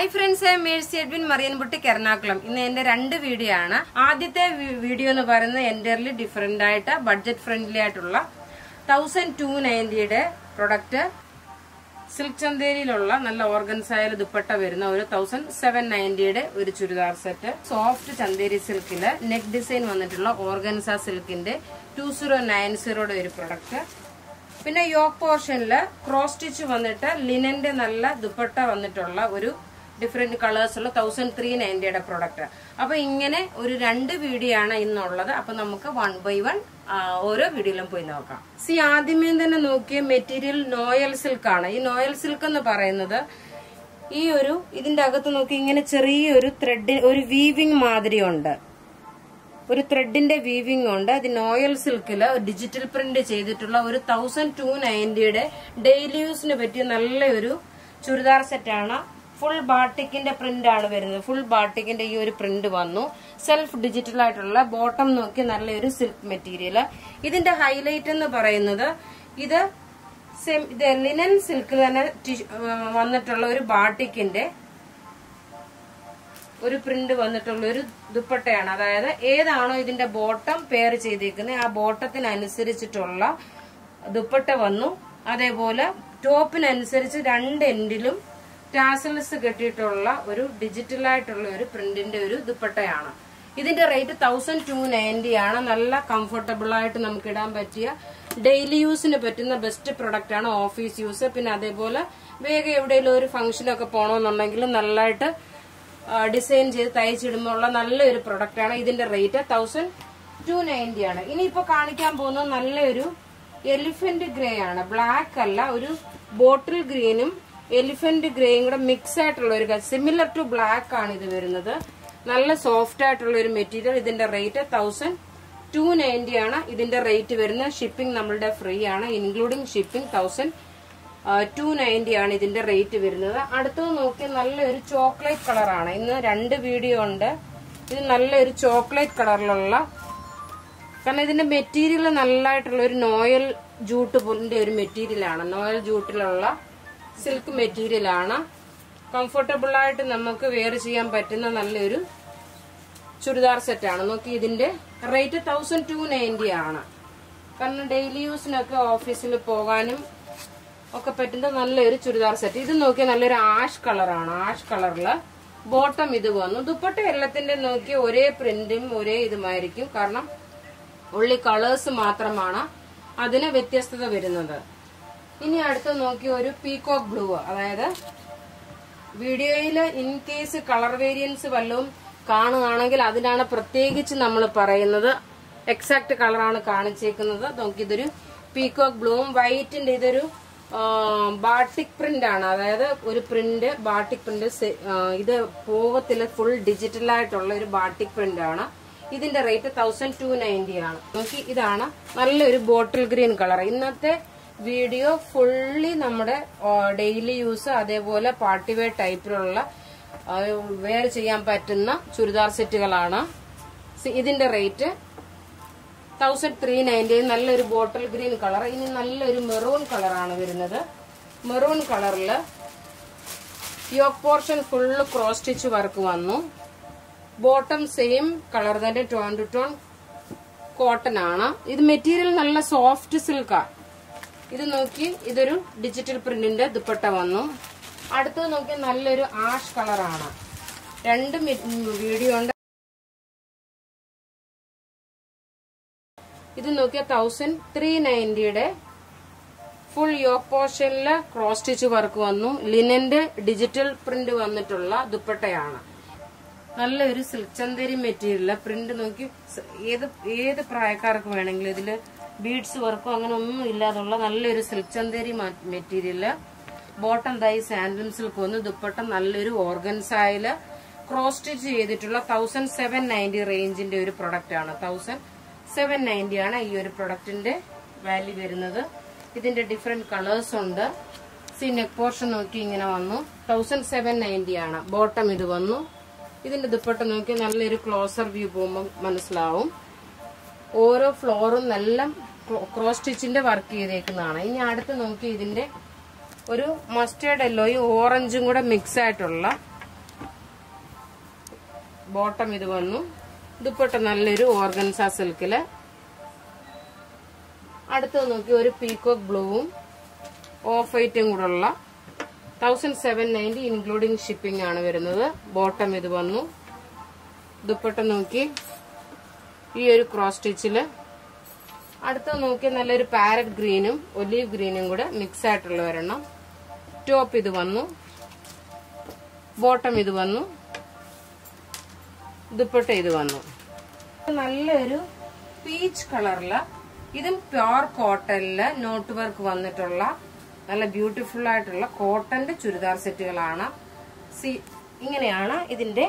hi friends Mercy Edwin മറിയൻപുട്ടിക്ക് എറണാകുളം ഇന്ന് എന്റെ രണ്ട് വീഡിയോ ആണ് ആദ്യത്തെ വി- വീഡിയോ എന്ന് പറയുന്നത് എന്റർലി ഡിഫറെന്റ് ആയിട്ട് ബഡ്ജറ്റ് ഫ്രണ്ട്ലി ആയിട്ടുള്ള തൗസൻഡ് ടു നയൻറ്റിയുടെ പ്രൊഡക്റ്റ് സിൽക്ക് ചന്തേരിയിലുള്ള നല്ല ഓർഗൻസായ ദുപ്പട്ട വരുന്ന ഒരു തൗസൻഡ് സെവൻ നയൻറ്റിയുടെ ഒരു ചുരിദാർ സെറ്റ് സോഫ്റ്റ് ചന്തേരി സിൽക്കില് നെക്ക് ഡിസൈൻ വന്നിട്ടുള്ള ഓർഗൻസ സിൽക്കിന്റെ ടു സീറോ നയൻ സീറോയുടെ ഒരു പ്രൊഡക്റ്റ് പിന്നെ യോക്ക് പോർഷനിൽ ക്രോസ് സ്റ്റിച്ച് വന്നിട്ട് ലിനന്റെ നല്ല ദുപ്പട്ട വന്നിട്ടുള്ള ഒരു ഡിഫറെന്റ് കളേഴ്സ് ഉള്ള തൗസൻഡ് ത്രീ നയൻറ്റിയുടെ പ്രൊഡക്റ്റ് അപ്പൊ ഇങ്ങനെ ഒരു രണ്ട് വീഡിയോ ആണ് ഇന്നുള്ളത് അപ്പൊ നമുക്ക് വൺ ബൈ വൺ ഓരോ വീഡിയോയിലും പോയി നോക്കാം സി ആദ്യമേ തന്നെ നോക്കിയ മെറ്റീരിയൽ നോയൽ സിൽക്ക് ആണ് ഈ നോയൽ സിൽക്ക് എന്ന് പറയുന്നത് ഈ ഒരു ഇതിന്റെ അകത്ത് നോക്കി ഇങ്ങനെ ചെറിയൊരു ത്രെഡ് ഒരു വീവിംഗ് മാതിരി ഉണ്ട് ഒരു ത്രെഡിന്റെ വീവിംഗ് ഉണ്ട് അത് നോയൽ സിൽക്കില് ഡിജിറ്റൽ പ്രിന്റ് ചെയ്തിട്ടുള്ള ഒരു തൗസൻഡ് ടു നയൻറ്റിയുടെ ഡെയിലി യൂസിന് പറ്റിയ നല്ലൊരു ചുരിദാർ സെറ്റാണ് ഫുൾ ബാട്ടിക്കിന്റെ പ്രിന്റ് ആണ് വരുന്നത് ഫുൾ ബാട്ടിക്കിന്റെ ഈ ഒരു പ്രിന്റ് വന്നു സെൽഫ് ഡിജിറ്റൽ ആയിട്ടുള്ള ബോട്ടം നോക്കി നല്ലൊരു സിൽക്ക് മെറ്റീരിയൽ ഇതിന്റെ ഹൈലൈറ്റ് എന്ന് പറയുന്നത് ഇത് സെം- ഇത് ലിനൻ സിൽക്കിൽ തന്നെ ടി- വന്നിട്ടുള്ള ഒരു ബാട്ടിക്കിന്റെ ഒരു പ്രിന്റ് വന്നിട്ടുള്ള ഒരു ദുപ്പട്ടയാണ് അതായത് ഏതാണോ ഇതിന്റെ ബോട്ടം പെയർ ചെയ്തേക്കുന്നത് ആ ബോട്ടത്തിനനുസരിച്ചിട്ടുള്ള ദുപ്പട്ട വന്നു അതേപോലെ ടോപ്പിനനുസരിച്ച് രണ്ട് എൻഡിലും ടാസൽസ് കെട്ടിയിട്ടുള്ള ഒരു ഡിജിറ്റൽ ആയിട്ടുള്ള ഒരു പ്രിന്റിന്റെ ഒരു ദുപ്പട്ടയാണ് ഇതിന്റെ റേറ്റ് തൗസൻഡ് ടു നയൻറ്റി ആണ് നല്ല കംഫർട്ടബിൾ ആയിട്ട് നമുക്ക് ഇടാൻ പറ്റിയ ഡെയിലി യൂസിന് പറ്റുന്ന ബെസ്റ്റ് പ്രൊഡക്റ്റ് ആണ് ഓഫീസ് യൂസ് പിന്നെ അതേപോലെ വേഗം എവിടെയെങ്കിലും ഒരു ഫംഗ്ഷനൊക്കെ പോകണമെന്നുണ്ടെങ്കിൽ നല്ലതായിട്ട് ഡിസൈൻ ചെയ്ത് തയ്ച്ചിടുമ്പോൾ ഉള്ള നല്ലൊരു പ്രൊഡക്റ്റ് ആണ് ഇതിന്റെ റേറ്റ് തൗസൻഡ് ടു നയൻറ്റി ആണ് ഇനിയിപ്പോ കാണിക്കാൻ പോകുന്നത് നല്ലൊരു എലിഫന്റ് ഗ്രേ ആണ് ബ്ലാക്ക് അല്ല ഒരു ബോട്ടിൽ ഗ്രീനും എലിഫന്റ് ഗ്രേയും കൂടെ മിക്സ് ആയിട്ടുള്ള ഒരു സിമിലർ ടു ബ്ലാക്ക് ആണ് ഇത് വരുന്നത് നല്ല സോഫ്റ്റ് ആയിട്ടുള്ള ഒരു മെറ്റീരിയൽ ഇതിന്റെ റേറ്റ് തൗസൻഡ് ടു നയൻറ്റി ആണ് ഇതിന്റെ റേറ്റ് വരുന്നത് ഷിപ്പിംഗ് നമ്മളുടെ ഫ്രീ ആണ് including shipping thousand two ninety ആണ് ഇതിന്റെ റേറ്റ് വരുന്നത് അടുത്തത് നോക്കി നല്ലൊരു ചോക്ലേറ്റ് കളറാണ് ഇന്ന് രണ്ട് വീഡിയോ ഉണ്ട് ഇത് നല്ലൊരു ചോക്ലേറ്റ് കളറിലുള്ള കാരണം ഇതിന്റെ മെറ്റീരിയൽ നല്ലതായിട്ടുള്ള ഒരു നോയൽ ജൂട്ട് പോലിന്റെ ഒരു മെറ്റീരിയൽ ആണ് നോയൽ ജൂട്ടിലുള്ള സിൽക്ക് മെറ്റീരിയൽ ആണ് കംഫർട്ടബിൾ ആയിട്ട് നമുക്ക് വെയർ ചെയ്യാൻ പറ്റുന്ന നല്ലൊരു ചുരിദാർ സെറ്റ് ആണ് നോക്കി ഇതിന്റെ റേറ്റ് തൗസൻഡ് ടു നയൻറ്റി ആണ് കാരണം ഡെയിലി യൂസിനൊക്കെ ഓഫീസിൽ പോകാനും ഒക്കെ പറ്റുന്ന നല്ലൊരു ചുരിദാർ സെറ്റ് ഇത് നോക്കിയാൽ നല്ലൊരു ആഷ് കളറാണ് ആഷ് കളറില് ബോട്ടം ഇത് വന്നു ദുപ്പട്ട എല്ലാത്തിന്റെ നോക്കിയ ഒരേ പ്രിന്റും ഒരേ ഇതുമായിരിക്കും കാരണം ഉള്ളി കളേഴ്സ് മാത്രമാണ് അതിന് വ്യത്യസ്തത വരുന്നത് ഇനി അടുത്ത് നോക്കിയ ഒരു പീകോക്ക് ബ്ലൂ അതായത് വീഡിയോയിൽ ഇൻ കേസ് കളർ വേരിയൻസ് വല്ലതും കാണുകയാണെങ്കിൽ അതിനാണ് പ്രത്യേകിച്ച് നമ്മൾ പറയുന്നത് എക്സാക്ട് കളറാണ് കാണിച്ചേക്കുന്നത് നോക്കിയതൊരു പീകോക്ക് ബ്ലൂവും വൈറ്റിന്റെ ഇതൊരു ബാട്ടിക് പ്രിന്റ് ആണ് അതായത് ഒരു പ്രിന്റ് ബാട്ടിക് പ്രിന്റ് ഇത് പോകത്തില് ഫുൾ ഡിജിറ്റൽ ആയിട്ടുള്ള ഒരു ബാട്ടിക് പ്രിന്റ് ആണ് ഇതിന്റെ റേറ്റ് തൗസൻഡ് ടു നയൻറ്റി ആണ് നോക്കി ഇതാണ് നല്ലൊരു ബോട്ടിൽ ഗ്രീൻ കളർ ഇന്നത്തെ വീഡിയോ ഫുള്ളി നമ്മുടെ ഡെയിലി യൂസ് അതേപോലെ പാർട്ടി വെയർ ടൈപ്പിലുള്ള വെയർ ചെയ്യാൻ പറ്റുന്ന ചുരിദാർ സെറ്റുകളാണ് സി- ഇതിന്റെ റേറ്റ് തൗസൻഡ് ത്രീ നയൻറ്റി നല്ലൊരു ബോട്ടിൽ ഗ്രീൻ കളർ ഇനി നല്ലൊരു മെറൂൺ കളറാണ് വരുന്നത് മെറൂൺ കളറിൽ yoke portion full cross stitch work വന്നു ബോട്ടം സെയിം കളർ തന്നെ ടോൺ ടു ടോൺ കോട്ടൺ ആണ് ഇത് മെറ്റീരിയൽ നല്ല സോഫ്റ്റ് സിൽക്കാ ഇത് നോക്കി ഇതൊരു ഡിജിറ്റൽ പ്രിന്റിന്റെ ദുപ്പട്ട വന്നു അടുത്തത് നോക്കി നല്ലൊരു ആഷ് കളറാണ് രണ്ട് വീഡിയോ ഉണ്ട് ഇത് നോക്കിയാൽ തൗസൻഡ് ത്രീ നയൻറ്റിയുടെ ഫുൾ യോക്ക് പോർഷനില് ക്രോസ് സ്റ്റിച്ച് വർക്ക് വന്നു ലിനന്റെ ഡിജിറ്റൽ പ്രിന്റ് വന്നിട്ടുള്ള ദുപ്പട്ടയാണ് നല്ലൊരു സിൽക്ക് ചന്തേരി മെറ്റീരിയൽ പ്രിന്റ് നോക്കി സ- ഏത് ഏത് പ്രായക്കാർക്ക് വേണമെങ്കിലും ഇതില് ബീഡ്സ് വർക്കോ അങ്ങനെ ഒന്നും ഇല്ലാതുള്ള നല്ലൊരു സിൽക്ക് ചന്തേരി മെറ്റീരിയല് ബോട്ടം തൈ സാൻഡം സിൽക്ക് വന്നു ദുപ്പട്ട നല്ലൊരു ഓർഗൻസായില് ക്രോസ് സ്റ്റിച്ച് ചെയ്തിട്ടുള്ള തൗസൻഡ് സെവൻ നയൻറ്റി റേഞ്ചിന്റെ ഒരു പ്രൊഡക്റ്റ് ആണ് തൗസൻഡ് സെവൻ നയൻറ്റി ആണ് ഈ ഒരു പ്രൊഡക്റ്റിന്റെ വാല്യൂ വരുന്നത് ഇതിന്റെ ഡിഫറെന്റ് കളേഴ്സ് ഉണ്ട് സി നെക്ക് പോർഷൻ നോക്കി ഇങ്ങനെ വന്നു തൗസൻഡ് സെവൻ നയൻറ്റി ആണ് ബോട്ടം ഇത് വന്നു ഇതിന്റെ ദുപ്പട്ട നോക്കി നല്ലൊരു ക്ലോസർ വ്യൂ പോകുമ്പോൾ മനസ്സിലാവും ഓരോ ഫ്ലോറും നല്ല ക്രോസ് സ്റ്റിച്ചിന്റെ വർക്ക് ചെയ്തേക്കുന്നതാണ് ഇനി അടുത്ത് നോക്കി ഇതിന്റെ ഒരു മസ്റ്റേർഡ് യെല്ലോയും ഓറഞ്ചും കൂടെ മിക്സ് ആയിട്ടുള്ള ബോട്ടം ഇത് വന്നു ദുപ്പട്ട നല്ലൊരു ഓർഗൻസ സിൽക്കില് അടുത്തത് നോക്കി ഒരു പീക്കോക്ക് ബ്ലൂവും ഓഫ് വൈറ്റും കൂടെ ഉള്ള thousand seven ninety including shipping ആണ് വരുന്നത് ബോട്ടം ഇത് വന്നു ദുപ്പട്ട നോക്കി ഈ ഒരു ക്രോസ് സ്റ്റിച്ചില് അടുത്ത നോക്കി നല്ലൊരു പാരറ്റ് ഗ്രീനും ഒലീവ് ഗ്രീനും കൂടെ മിക്സ് ആയിട്ടുള്ള ഒരെണ്ണം ടോപ്പ് ഇത് വന്നു ബോട്ടം ഇത് വന്നു ദുപ്പട്ട ഇത് വന്നു നല്ലൊരു പീച്ച് കളറില് ഇതും പ്യോർ കോട്ടണില് നോട്ട് വർക്ക് വന്നിട്ടുള്ള നല്ല ബ്യൂട്ടിഫുൾ ആയിട്ടുള്ള കോട്ടന്റെ ചുരിദാർ സെറ്റുകളാണ് സി ഇങ്ങനെയാണ് ഇതിന്റെ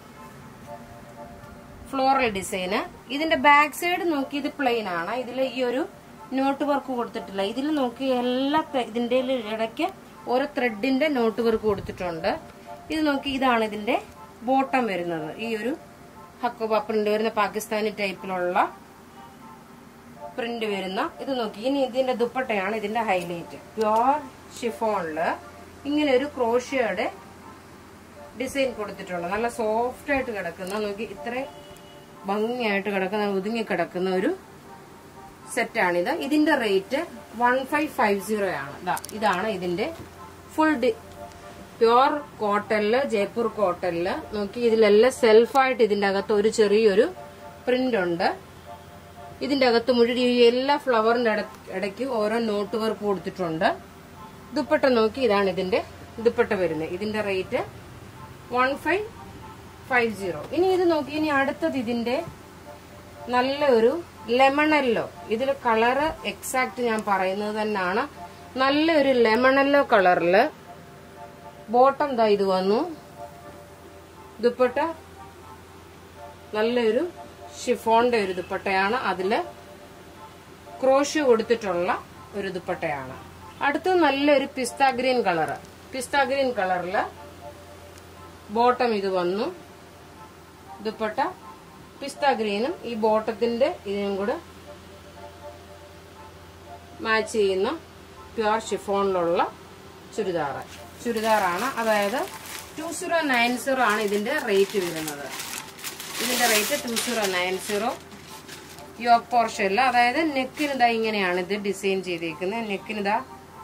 ഫ്ലോറൽ ഡിസൈന് ഇതിന്റെ ബാക്ക് സൈഡ് നോക്കി ഇത് പ്ലെയിൻ ആണ് ഇതിൽ ഈ ഒരു നോട്ട് വർക്ക് കൊടുത്തിട്ടില്ല ഇതിൽ നോക്കി എല്ലാ ത്രെ- ഇതിന്റെ ഇടയ്ക്ക് ഓരോ ത്രെഡിന്റെ നോട്ട് വർക്ക് കൊടുത്തിട്ടുണ്ട് ഇത് നോക്കി ഇതാണ് ഇതിന്റെ ബോട്ടം വരുന്നത് ഈ ഒരു ഹക്കോബ പ്രിന്റ് വരുന്ന പാകിസ്ഥാനി ടൈപ്പിലുള്ള പ്രിന്റ് വരുന്ന ഇത് നോക്കി ഇനി ഇതിന്റെ ദുപ്പട്ടയാണ് ഇതിന്റെ ഹൈലൈറ്റ് പ്യോർ ഷിഫോണില് ഇങ്ങനെ ഒരു ക്രോഷ്യയുടെ ഡിസൈൻ കൊടുത്തിട്ടുണ്ട് നല്ല സോഫ്റ്റ് ആയിട്ട് കിടക്കുന്ന നോക്കി ഇത്ര ഭംഗിയായിട്ട് കിടക്കുന്ന ഒതുങ്ങി കിടക്കുന്ന ഒരു സെറ്റാണിത് ഇതിന്റെ rate one five five zero ആണ് ദാ ഇതാണ് ഇതിന്റെ ഫുൾ ഡി പ്യോർ കോട്ടണില് ജയ്പൂർ കോട്ടണില് നോക്കി ഇതിലെല്ലാം സെൽഫായിട്ട് ഇതിന്റെ അകത്ത് ഒരു ചെറിയൊരു പ്രിന്റ് ഉണ്ട് ഇതിന്റെ അകത്ത് മുഴുവൻ ഈ എല്ലാ ഫ്ലവറിന്റെ ഇടയ്ക്ക് ഓരോ നോട്ട് വർക്ക് കൊടുത്തിട്ടുണ്ട് ദുപ്പട്ട നോക്കി ഇതാണ് ഇതിന്റെ ദുപ്പട്ട വരുന്നത് ഇതിന്റെ rate one five five zero ഇനി ഇത് നോക്കി ഇനി അടുത്തത് ഇതിന്റെ നല്ലൊരു ലെമണല്ലോ ഇതിൽ കളറ് എക്സാക്ട് ഞാൻ പറയുന്നത് തന്നെയാണ് നല്ലൊരു ലെമണല്ലോ കളറില് ബോട്ടം ദാ ഇത് വന്നു ദുപ്പട്ട നല്ലൊരു ഷിഫോണിന്റെ ഒരു ദുപ്പട്ടയാണ് അതില് ക്രോഷ് കൊടുത്തിട്ടുള്ള ഒരു ദുപ്പട്ടയാണ് അടുത്ത് നല്ലൊരു pista green colour pista green കളറില് ബോട്ടം ഇത് വന്നു ദുപ്പട്ട പിസ്ത ഗ്രീനും ഈ ബോട്ടത്തിന്റെ ഇതിനും കൂടെ മാച്ച് ചെയ്യുന്ന പ്യുവർ ഷിഫോണിലുള്ള ചുരിദാറ് ചുരിദാറാണ് അതായത് ടു സീറോ നയൻ സീറോ ആണ് ഇതിന്റെ റേറ്റ് വരുന്നത് ഇതിന്റെ rate two zero nine zero yoke പോർഷനിൽ അതായത് നെക്കിന് ഇതാ ഇങ്ങനെയാണ് ഇത് ഡിസൈൻ ചെയ്തിരിക്കുന്നത് നെക്കിന് ഇതാ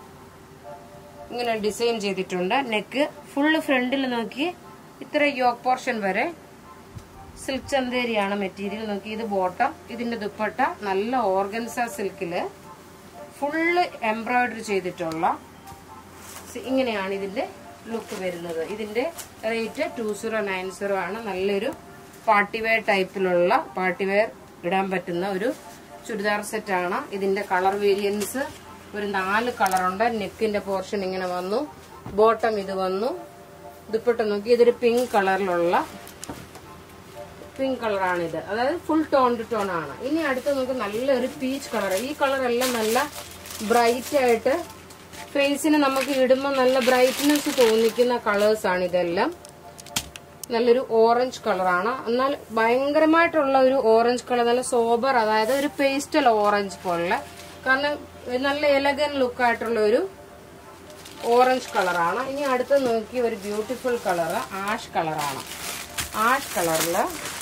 ഇങ്ങനെ ഡിസൈൻ ചെയ്തിട്ടുണ്ട് നെക്ക് ഫുള്ള് ഫ്രണ്ടിൽ നോക്കി ഇത്ര യോക്ക് പോർഷൻ വരെ സിൽക്ക് ചന്തേരിയാണ് മെറ്റീരിയൽ നോക്കി ഇത് ബോട്ടം ഇതിന്റെ ദുപ്പട്ട നല്ല ഓർഗൻസ സിൽക്കില് ഫുള്ള് എംബ്രോയിഡറി ചെയ്തിട്ടുള്ള സി- ഇങ്ങനെയാണ് ഇതിന്റെ ലുക്ക് വരുന്നത് ഇതിന്റെ rate two zero nine zero ആണ് നല്ലൊരു പാർട്ടി വെയർ ടൈപ്പിലുള്ള പാർട്ടി വെയർ ഇടാൻ പറ്റുന്ന ഒരു ചുരിദാർ സെറ്റാണ് ഇതിന്റെ കളർ വേരിയൻസ് ഒരു നാല് കളറുണ്ട് നെക്കിന്റെ പോർഷൻ ഇങ്ങനെ വന്നു ബോട്ടം ഇത് വന്നു ദുപ്പട്ട നോക്കി ഇതൊരു പിങ്ക് കളറിലുള്ള പിങ്ക് കളറാണ് ഇത് അതായത് ഫുൾ ടോൺ ടു ടോൺ ആണ് ഇനി അടുത്ത് നമുക്ക് നല്ലൊരു പീച്ച് കളർ ഈ കളർ എല്ലാം നല്ല ബ്രൈറ്റ് ആയിട്ട് ഫേസിന് നമുക്ക് ഇടുമ്പോൾ നല്ല ബ്രൈറ്റ്നെസ് തോന്നിക്കുന്ന കളേഴ്സ് ആണ് ഇതെല്ലാം നല്ലൊരു ഓറഞ്ച് കളറാണ് എന്നാൽ ഭയങ്കരമായിട്ടുള്ള ഒരു ഓറഞ്ച് കളർ നല്ല സോബർ അതായത് ഒരു പേസ്റ്റൽ ഓറഞ്ച് പോലുള്ള കാരണം ഇത് നല്ല എലഗൻ ലുക്ക് ആയിട്ടുള്ള ഒരു ഓറഞ്ച് കളറാണ് ഇനി അടുത്ത് നോക്കി ഒരു ബ്യൂട്ടിഫുൾ കളർ ആഷ് കളറാണ് ആഷ് കളറില്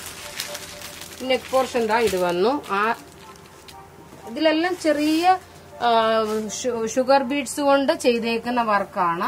നെക്ക് പോർഷൻ ദാ ഇത് വന്നു ആ ഇതിലെല്ലാം ചെറിയ ആ, ഷു- ഷുഗർ ബീഡ്സ് കൊണ്ട് ചെയ്തേക്കുന്ന വർക്കാണ്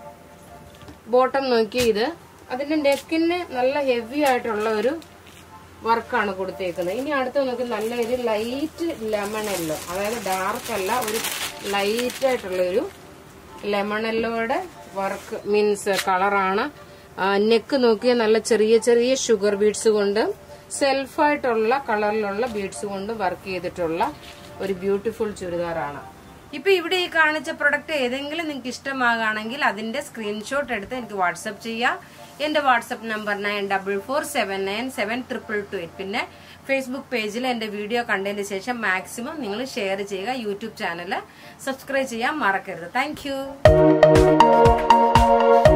ബോട്ടം നോക്കി ഇത് അതിന്റെ നെക്കിന് നല്ല ഹെവി ആയിട്ടുള്ള ഒരു വർക്കാണ് കൊടുത്തേക്കുന്നത് ഇനി അടുത്ത് നോക്കി നല്ലൊരു ലൈറ്റ് ലെമൺ യെല്ലോ അതായത് ഡാർക്ക് അല്ല ഒരു ലൈറ്റ് ആയിട്ടുള്ള ഒരു ലെമൺ യെല്ലോയുടെ വർക്ക് മീൻസ് കളറാണ് നെക്ക് നോക്കിയാൽ നല്ല ചെറിയ ചെറിയ ഷുഗർ ബീഡ്സ് കൊണ്ട് സെൽഫായിട്ടുള്ള കളറിലുള്ള ബീഡ്സ് കൊണ്ട് വർക്ക് ചെയ്തിട്ടുള്ള ഒരു ബ്യൂട്ടിഫുൾ ചുരിദാറാണ് ഇപ്പൊ ഇവിടെ ഈ കാണിച്ച പ്രൊഡക്റ്റ് ഏതെങ്കിലും നിങ്ങൾക്ക് ഇഷ്ടമാകുകയാണെങ്കിൽ അതിന്റെ സ്ക്രീൻഷോട്ട് എടുത്ത് എനിക്ക് വാട്സപ്പ് ചെയ്യാം എന്റെ WhatsApp number nine double four seven nine seven triple two eight പിന്നെ ഫേസ്ബുക്ക് പേജിൽ എന്റെ വീഡിയോ കണ്ടതിന് ശേഷം മാക്സിമം നിങ്ങൾ ഷെയർ ചെയ്യുക യൂട്യൂബ് ചാനൽ സബ്സ്ക്രൈബ് ചെയ്യാൻ മറക്കരുത് താങ്ക്